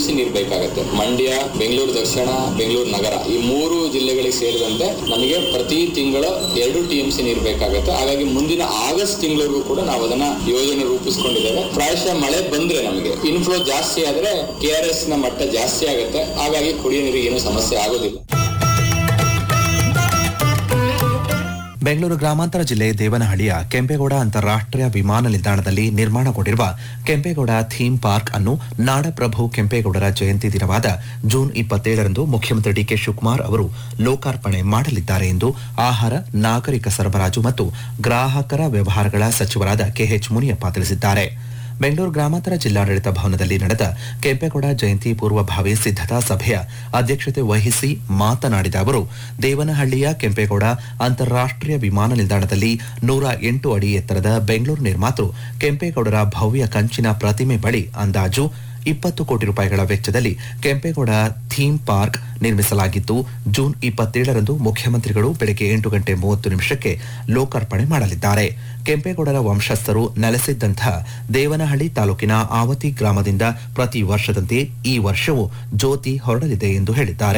C ನೀರು ಬೇಕಾಗುತ್ತೆ ಮಂಡ್ಯ ಬೆಂಗಳೂರು ದಕ್ಷಿಣ ಬೆಂಗಳೂರು ನಗರ ಈ ಮೂರು ಜಿಲ್ಲೆಗಳಿಗೆ ಸೇರಿದಂತೆ ನಮಗೆ ಪ್ರತಿ ತಿಂಗಳು ಎರಡು ಟಿ ಎಂ ಸಿ ನೀರು ಬೇಕಾಗುತ್ತೆ ಹಾಗಾಗಿ ಮುಂದಿನ ಆಗಸ್ಟ್ ತಿಂಗಳಿಗೂ ಕೂಡ ನಾವು ಅದನ್ನ ಯೋಜನೆ ರೂಪಿಸ್ಕೊಂಡಿದ್ದೇವೆ ಪ್ರಾಯಶಃ ಮಳೆ ಬಂದ್ರೆ ನಮಗೆ ಇನ್ಫ್ಲೋ ಜಾಸ್ತಿ ಆದ್ರೆ ಕೆ ಆರ್ ಎಸ್ ನ ಮಟ್ಟ ಜಾಸ್ತಿ ಆಗುತ್ತೆ ಹಾಗಾಗಿ ಕುಡಿಯೋ ನೀರಿಗೆ ಏನು ಸಮಸ್ಯೆ ಆಗೋದಿಲ್ಲ ಬೆಂಗಳೂರು ಗ್ರಾಮಾಂತರ ಜಿಲ್ಲೆ ದೇವನಹಳ್ಳಿಯ ಕೆಂಪೇಗೌಡ ಅಂತಾರಾಷ್ಟ್ರೀಯ ವಿಮಾನ ನಿಲ್ದಾಣದಲ್ಲಿ ನಿರ್ಮಾಣಗೊಂಡಿರುವ ಕೆಂಪೇಗೌಡ ಥೀಮ್ ಪಾರ್ಕ್ ಅನ್ನು ನಾಡಪ್ರಭು ಕೆಂಪೇಗೌಡರ ಜಯಂತಿ ದಿನವಾದ ಜೂನ್ ಇಪ್ಪತ್ತೇಳರಂದು ಮುಖ್ಯಮಂತ್ರಿ ಡಿಕೆ ಶಿವಕುಮಾರ್ ಅವರು ಲೋಕಾರ್ಪಣೆ ಮಾಡಲಿದ್ದಾರೆ ಎಂದು ಆಹಾರ ನಾಗರಿಕ ಸರಬರಾಜು ಮತ್ತು ಗ್ರಾಹಕರ ವ್ಯವಹಾರಗಳ ಸಚಿವರಾದ ಕೆಎಚ್ ಮುನಿಯಪ್ಪ ತಿಳಿಸಿದ್ದಾರೆ ಬೆಂಗಳೂರು ಗ್ರಾಮಾಂತರ ಜಿಲ್ಲಾಡಳಿತ ಭವನದಲ್ಲಿ ನಡೆದ ಕೆಂಪೇಗೌಡ ಜಯಂತಿ ಪೂರ್ವಭಾವಿ ಸಿದ್ಧತಾ ಸಭೆಯ ಅಧ್ಯಕ್ಷತೆ ವಹಿಸಿ ಮಾತನಾಡಿದ ಅವರು ದೇವನಹಳ್ಳಿಯ ಕೆಂಪೇಗೌಡ ಅಂತಾರಾಷ್ಟ್ರೀಯ ವಿಮಾನ ನಿಲ್ದಾಣದಲ್ಲಿ ನೂರ ಎಂಟು ಅಡಿ ಎತ್ತರದ ಬೆಂಗಳೂರು ನಿರ್ಮಾತೃ ಕೆಂಪೇಗೌಡರ ಭವ್ಯ ಕಂಚಿನ ಪ್ರತಿಮೆ ಬಳಿ ಅಂದಾಜು ಇಪ್ಪತ್ತು ಕೋಟಿ ರೂಪಾಯಿಗಳ ವೆಚ್ಚದಲ್ಲಿ ಕೆಂಪೇಗೌಡ ಥೀಮ್ ಪಾರ್ಕ್ ನಿರ್ಮಿಸಲಾಗಿದ್ದು ಜೂನ್ ಇಪ್ಪತ್ತೇಳರಂದು ಮುಖ್ಯಮಂತ್ರಿಗಳು ಬೆಳಗ್ಗೆ ಎಂಟು ಗಂಟೆ ಮೂವತ್ತು ನಿಮಿಷಕ್ಕೆ ಲೋಕಾರ್ಪಣೆ ಮಾಡಲಿದ್ದಾರೆ ಕೆಂಪೇಗೌಡರ ವಂಶಸ್ಥರು ನೆಲೆಸಿದ್ದಂತಹ ದೇವನಹಳ್ಳಿ ತಾಲೂಕಿನ ಆವತಿ ಗ್ರಾಮದಿಂದ ಪ್ರತಿ ವರ್ಷದಂತೆ ಈ ವರ್ಷವೂ ಜ್ಯೋತಿ ಹೊರಡಲಿದೆ ಎಂದು ಹೇಳಿದ್ದಾರೆ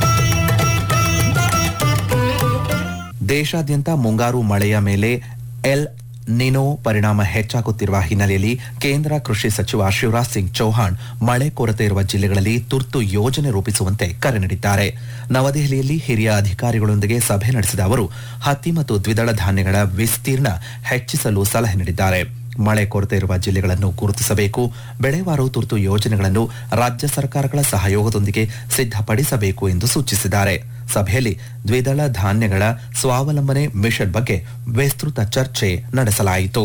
ದೇಶಾದ್ಯಂತ ಮುಂಗಾರು ಮಳೆಯ ಮೇಲೆ ಎಲ್ ನಿನೋ ಪರಿಣಾಮ ಹೆಚ್ಚಾಗುತ್ತಿರುವ ಹಿನ್ನೆಲೆಯಲ್ಲಿ ಕೇಂದ್ರ ಕೃಷಿ ಸಚಿವ ಶಿವರಾಜ್ ಸಿಂಗ್ ಚೌಹಾಣ್ ಮಳೆ ಕೊರತೆ ಇರುವ ಜಿಲ್ಲೆಗಳಲ್ಲಿ ತುರ್ತು ಯೋಜನೆ ರೂಪಿಸುವಂತೆ ಕರೆ ನೀಡಿದ್ದಾರೆ ನವದೆಹಲಿಯಲ್ಲಿ ಹಿರಿಯ ಅಧಿಕಾರಿಗಳೊಂದಿಗೆ ಸಭೆ ನಡೆಸಿದ ಅವರು ಹತ್ತಿ ಮತ್ತು ದ್ವಿದಳ ಧಾನ್ಯಗಳ ವಿಸ್ತೀರ್ಣ ಹೆಚ್ಚಿಸಲು ಸಲಹೆ ನೀಡಿದ್ದಾರೆ ಮಳೆ ಕೊರತೆ ಇರುವ ಜಿಲ್ಲೆಗಳನ್ನು ಗುರುತಿಸಬೇಕು ಬೆಳೆವಾರು ತುರ್ತು ಯೋಜನೆಗಳನ್ನು ರಾಜ್ಯ ಸರ್ಕಾರಗಳ ಸಹಯೋಗದೊಂದಿಗೆ ಸಿದ್ಧಪಡಿಸಬೇಕು ಎಂದು ಸೂಚಿಸಿದ್ದಾರೆ ಸಭೆಯಲ್ಲಿ ದ್ವಿದಳ ಧಾನ್ಯಗಳ ಸ್ವಾವಲಂಬನೆ ಮಿಷನ್ ಬಗ್ಗೆ ವಿಸ್ತೃತ ಚರ್ಚೆ ನಡೆಸಲಾಯಿತು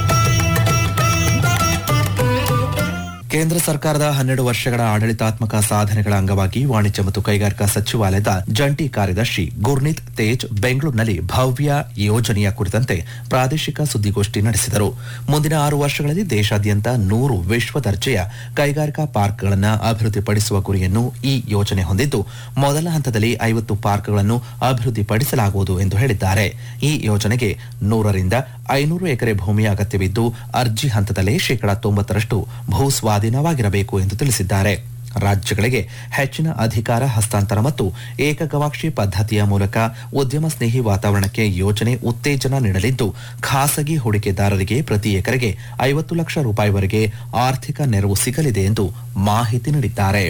ಕೇಂದ್ರ ಸರ್ಕಾರದ ಹನ್ನೆರಡು ವರ್ಷಗಳ ಆಡಳಿತಾತ್ಮಕ ಸಾಧನೆಗಳ ಅಂಗವಾಗಿ ವಾಣಿಜ್ಯ ಮತ್ತು ಕೈಗಾರಿಕಾ ಸಚಿವಾಲಯದ ಜಂಟಿ ಕಾರ್ಯದರ್ಶಿ ಗುರ್ನೀತ್ ತೇಜ್ ಬೆಂಗಳೂರಿನಲ್ಲಿ ಭವ್ಯ ಯೋಜನೆಯ ಕುರಿತಂತೆ ಪ್ರಾದೇಶಿಕ ಸುದ್ದಿಗೋಷ್ಠಿ ನಡೆಸಿದರು ಮುಂದಿನ ಆರು ವರ್ಷಗಳಲ್ಲಿ ದೇಶಾದ್ಯಂತ ನೂರು ವಿಶ್ವ ದರ್ಜೆಯ ಕೈಗಾರಿಕಾ ಪಾರ್ಕ್ಗಳನ್ನು ಅಭಿವೃದ್ಧಿಪಡಿಸುವ ಗುರಿಯನ್ನು ಈ ಯೋಜನೆ ಹೊಂದಿದ್ದು ಮೊದಲ ಹಂತದಲ್ಲಿ ಐವತ್ತು ಪಾರ್ಕ್ಗಳನ್ನು ಅಭಿವೃದ್ಧಿಪಡಿಸಲಾಗುವುದು ಎಂದು ಹೇಳಿದ್ದಾರೆ ಈ ಯೋಜನೆಗೆ ನೂರರಿಂದ ಐನೂರು ಎಕರೆ ಭೂಮಿಯ ಅಗತ್ಯವಿದ್ದು ಅರ್ಜಿ ಹಂತದಲ್ಲೇ ಶೇಕಡಾ ತೊಂಬತ್ತರಷ್ಟು ಭೂ ಸ್ವಾಧೀನವಾಗಿರಬೇಕು ಎಂದು ತಿಳಿಸಿದ್ದಾರೆ ರಾಜ್ಯಗಳಿಗೆ ಹೆಚ್ಚಿನ ಅಧಿಕಾರ ಹಸ್ತಾಂತರ ಮತ್ತು ಏಕಗವಾಕ್ಷಿ ಪದ್ಧತಿಯ ಮೂಲಕ ಉದ್ಯಮ ಸ್ನೇಹಿ ವಾತಾವರಣಕ್ಕೆ ಯೋಜನೆ ಉತ್ತೇಜನ ನೀಡಲಿದ್ದು ಖಾಸಗಿ ಹೂಡಿಕೆದಾರರಿಗೆ ಪ್ರತಿ ಎಕರೆಗೆ ಐವತ್ತು ಲಕ್ಷ ರೂಪಾಯಿವರೆಗೆ ಆರ್ಥಿಕ ನೆರವು ಸಿಗಲಿದೆ ಎಂದು ಮಾಹಿತಿ ನೀಡಿದ್ದಾರೆ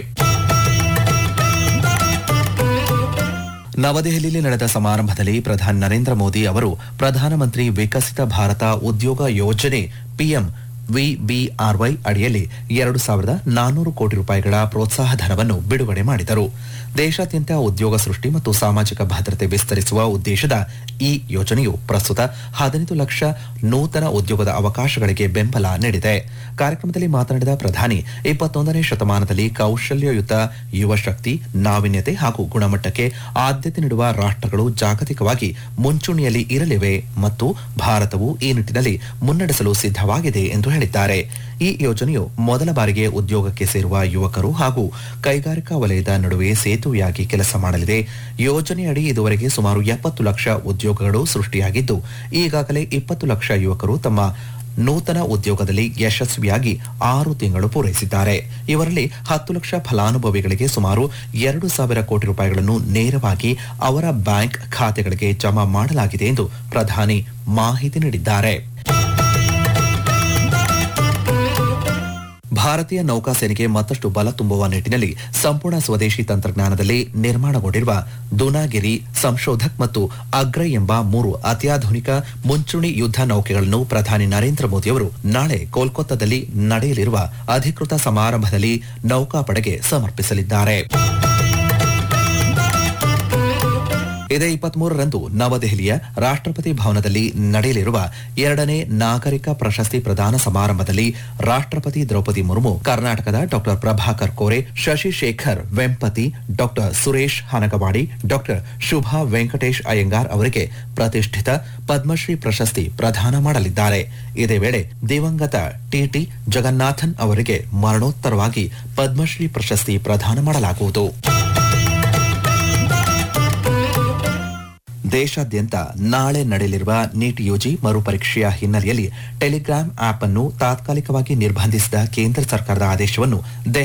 ನವದೆಹಲಿಯಲ್ಲಿ ನಡೆದ ಸಮಾರಂಭದಲ್ಲಿ ಪ್ರಧಾನಿ ನರೇಂದ್ರ ಮೋದಿ ಅವರು ಪ್ರಧಾನಮಂತ್ರಿ ವಿಕಸಿತ ಭಾರತ ಉದ್ಯೋಗ ಯೋಜನೆ ಪಿಎಂ ವಿಬಿಆರ್ವೈ ಅಡಿಯಲ್ಲಿ ಎರಡು ಸಾವಿರದ ನಾನ್ನೂರು ಕೋಟಿ ರೂಪಾಯಿಗಳ ಪ್ರೋತ್ಸಾಹ ಧನವನ್ನು ಬಿಡುಗಡೆ ಮಾಡಿದರು ದೇಶಾದ್ಯಂತ ಉದ್ಯೋಗ ಸೃಷ್ಟಿ ಮತ್ತು ಸಾಮಾಜಿಕ ಭದ್ರತೆ ವಿಸ್ತರಿಸುವ ಉದ್ದೇಶದ ಈ ಯೋಜನೆಯು ಪ್ರಸ್ತುತ ಹದಿನೈದು ಲಕ್ಷ ನೂತನ ಉದ್ಯೋಗದ ಅವಕಾಶಗಳಿಗೆ ಬೆಂಬಲ ನೀಡಿದೆ ಕಾರ್ಯಕ್ರಮದಲ್ಲಿ ಮಾತನಾಡಿದ ಪ್ರಧಾನಿ ಇಪ್ಪತ್ತೊಂದನೇ ಶತಮಾನದಲ್ಲಿ ಕೌಶಲ್ಯಯುತ ಯುವ ಶಕ್ತಿ ನಾವೀನ್ಯತೆ ಹಾಗೂ ಗುಣಮಟ್ಟಕ್ಕೆ ಆದ್ಯತೆ ನೀಡುವ ರಾಷ್ಟ್ರಗಳು ಜಾಗತಿಕವಾಗಿ ಮುಂಚೂಣಿಯಲ್ಲಿ ಇರಲಿವೆ ಮತ್ತು ಭಾರತವು ಈ ನಿಟ್ಟಿನಲ್ಲಿ ಮುನ್ನಡೆಸಲು ಸಿದ್ಧವಾಗಿದೆ ಎಂದು ಹೇಳಿದ್ದಾರೆ ಈ ಯೋಜನೆಯು ಮೊದಲ ಬಾರಿಗೆ ಉದ್ಯೋಗಕ್ಕೆ ಸೇರುವ ಯುವಕರು ಹಾಗೂ ಕೈಗಾರಿಕಾ ವಲಯದ ನಡುವೆ ಸೇತುವೆಯಾಗಿ ಕೆಲಸ ಮಾಡಲಿದೆ ಯೋಜನೆಯಡಿ ಇದುವರೆಗೆ ಸುಮಾರು ಎಪ್ಪತ್ತು ಲಕ್ಷ ಉದ್ಯೋಗಗಳು ಸೃಷ್ಟಿಯಾಗಿದ್ದು ಈಗಾಗಲೇ ಇಪ್ಪತ್ತು ಲಕ್ಷ ಯುವಕರು ತಮ್ಮ ನೂತನ ಉದ್ಯೋಗದಲ್ಲಿ ಯಶಸ್ವಿಯಾಗಿ ಆರು ತಿಂಗಳು ಪೂರೈಸಿದ್ದಾರೆ ಇವರಲ್ಲಿ ಹತ್ತು ಲಕ್ಷ ಫಲಾನುಭವಿಗಳಿಗೆ ಸುಮಾರು ಎರಡು ಸಾವಿರ ಕೋಟಿ ರೂಪಾಯಿಗಳನ್ನು ನೇರವಾಗಿ ಅವರ ಬ್ಯಾಂಕ್ ಖಾತೆಗಳಿಗೆ ಜಮಾ ಮಾಡಲಾಗಿದೆ ಎಂದು ಪ್ರಧಾನಿ ಮಾಹಿತಿ ನೀಡಿದ್ದಾರೆ ಭಾರತೀಯ ನೌಕಾಸೇನೆಗೆ ಮತ್ತಷ್ಟು ಬಲ ತುಂಬುವ ನಿಟ್ಟಿನಲ್ಲಿ ಸಂಪೂರ್ಣ ಸ್ವದೇಶಿ ತಂತ್ರಜ್ಞಾನದಲ್ಲಿ ನಿರ್ಮಾಣಗೊಂಡಿರುವ ದುನಾಗಿರಿ ಸಂಶೋಧಕ್ ಮತ್ತು ಅಗ್ರೈ ಎಂಬ ಮೂರು ಅತ್ಯಾಧುನಿಕ ಮುಂಚೂಣಿ ಯುದ್ಧ ನೌಕೆಗಳನ್ನು ಪ್ರಧಾನಿ ನರೇಂದ್ರ ಮೋದಿಯವರು ನಾಳೆ ಕೋಲ್ಕತ್ತಾದಲ್ಲಿ ನಡೆಯಲಿರುವ ಅಧಿಕೃತ ಸಮಾರಂಭದಲ್ಲಿ ನೌಕಾಪಡೆಗೆ ಸಮರ್ಪಿಸಲಿದ್ದಾರೆ ಇದೇ ಇಪ್ಪತ್ಮೂರರಂದು ನವದೆಹಲಿಯ ರಾಷ್ಟ್ರಪತಿ ಭವನದಲ್ಲಿ ನಡೆಯಲಿರುವ ಎರಡನೇ ನಾಗರಿಕ ಪ್ರಶಸ್ತಿ ಪ್ರದಾನ ಸಮಾರಂಭದಲ್ಲಿ ರಾಷ್ಟ್ರಪತಿ ದ್ರೌಪದಿ ಮುರ್ಮು ಕರ್ನಾಟಕದ doctor Prabhakar Kore Shashishekhar Vempati doctor Suresh Hanagavadi doctor Shubha Venkatesh Iyengar ಅವರಿಗೆ ಪ್ರತಿಷ್ಠಿತ ಪದ್ಮಶ್ರೀ ಪ್ರಶಸ್ತಿ ಪ್ರದಾನ ಮಾಡಲಿದ್ದಾರೆ ಇದೇ ವೇಳೆ ದಿವಂಗತ ಟಿಟಿ ಜಗನ್ನಾಥನ್ ಅವರಿಗೆ ಮರಣೋತ್ತರವಾಗಿ ಪದ್ಮಶ್ರೀ ಪ್ರಶಸ್ತಿ ಪ್ರದಾನ ಮಾಡಲಾಗುವುದು ದೇಶಾದ್ಯಂತ ನಾಳೆ ನಡೆಯಲಿರುವ ನೀಟ್ ಯುಜಿ ಮರುಪರೀಕ್ಷೆಯ ಹಿನ್ನೆಲೆಯಲ್ಲಿ ಟೆಲಿಗ್ರಾಮ್ ಆಪ್ ಅನ್ನು ತಾತ್ಕಾಲಿಕವಾಗಿ ನಿರ್ಬಂಧಿಸಿದ ಕೇಂದ್ರ ಸರ್ಕಾರದ ಆದೇಶವನ್ನು